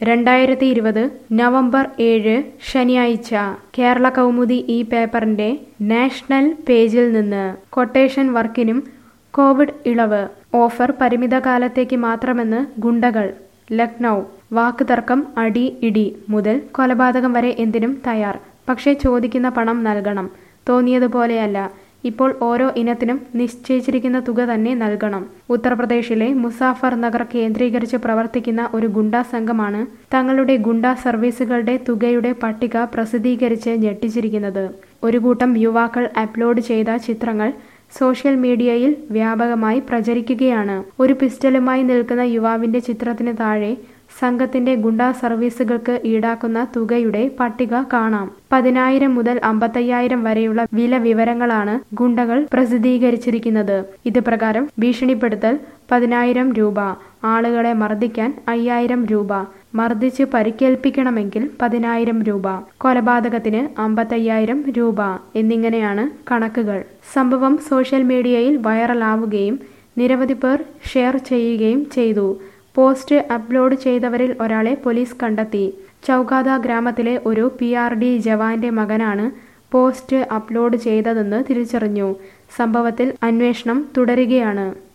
രണ്ടായിരത്തി ഇരുപത് നവംബർ ഏഴ് ശനിയാഴ്ച കേരള കൗമുദി ഈ പേപ്പറിന്റെ നാഷണൽ പേജിൽ നിന്ന് കൊട്ടേഷൻ വർക്കിനും കോവിഡ് ഇളവ് ഓഫർ പരിമിത കാലത്തേക്ക് മാത്രമെന്ന് ഗുണ്ടകൾ ലക്നൗ വാക്ക് തർക്കം അടി ഇടി മുതൽ കൊലപാതകം വരെ എന്തിനും തയ്യാർ പക്ഷേ ചോദിക്കുന്ന പണം നൽകണം തോന്നിയതുപോലെയല്ല ഇപ്പോൾ ഓരോ ഇനത്തിനും നിശ്ചയിച്ചിരിക്കുന്ന തുക തന്നെ നൽകണം ഉത്തർപ്രദേശിലെ മുസാഫർ നഗർ കേന്ദ്രീകരിച്ച് പ്രവർത്തിക്കുന്ന ഒരു ഗുണ്ടാ സംഘമാണ് തങ്ങളുടെ ഗുണ്ടാ സർവീസുകളുടെ തുകയുടെ പട്ടിക പ്രസിദ്ധീകരിച്ച് ഞെട്ടിച്ചിരിക്കുന്നത് ഒരു കൂട്ടം യുവാക്കൾ അപ്ലോഡ് ചെയ്ത ചിത്രങ്ങൾ സോഷ്യൽ മീഡിയയിൽ വ്യാപകമായി പ്രചരിക്കുകയാണ് ഒരു പിസ്റ്റലുമായി നിൽക്കുന്ന യുവാവിന്റെ ചിത്രത്തിന് താഴെ സംഘത്തിന്റെ ഗുണ്ടാ സർവീസുകൾക്ക് ഈടാക്കുന്ന തുകയുടെ പട്ടിക കാണാം പതിനായിരം മുതൽ അമ്പത്തയ്യായിരം വരെയുള്ള വില വിവരങ്ങളാണ് ഗുണ്ടകൾ പ്രസിദ്ധീകരിച്ചിരിക്കുന്നത് ഇത് പ്രകാരം ഭീഷണിപ്പെടുത്തൽ പതിനായിരം രൂപ ആളുകളെ മർദ്ദിക്കാൻ അയ്യായിരം രൂപ മർദ്ദിച്ച് പരിക്കേൽപ്പിക്കണമെങ്കിൽ പതിനായിരം രൂപ കൊലപാതകത്തിന് അമ്പത്തയ്യായിരം രൂപ എന്നിങ്ങനെയാണ് കണക്കുകൾ സംഭവം സോഷ്യൽ മീഡിയയിൽ വൈറലാവുകയും നിരവധി പേർ ഷെയർ ചെയ്യുകയും ചെയ്തു പോസ്റ്റ് അപ്ലോഡ് ചെയ്തവരിൽ ഒരാളെ പോലീസ് കണ്ടെത്തി ചൗകാദ ഗ്രാമത്തിലെ ഒരു പി ആർ ഡി ജവാന്റെ മകനാണ് പോസ്റ്റ് അപ്ലോഡ് ചെയ്തതെന്ന് തിരിച്ചറിഞ്ഞു സംഭവത്തിൽ അന്വേഷണം തുടരുകയാണ്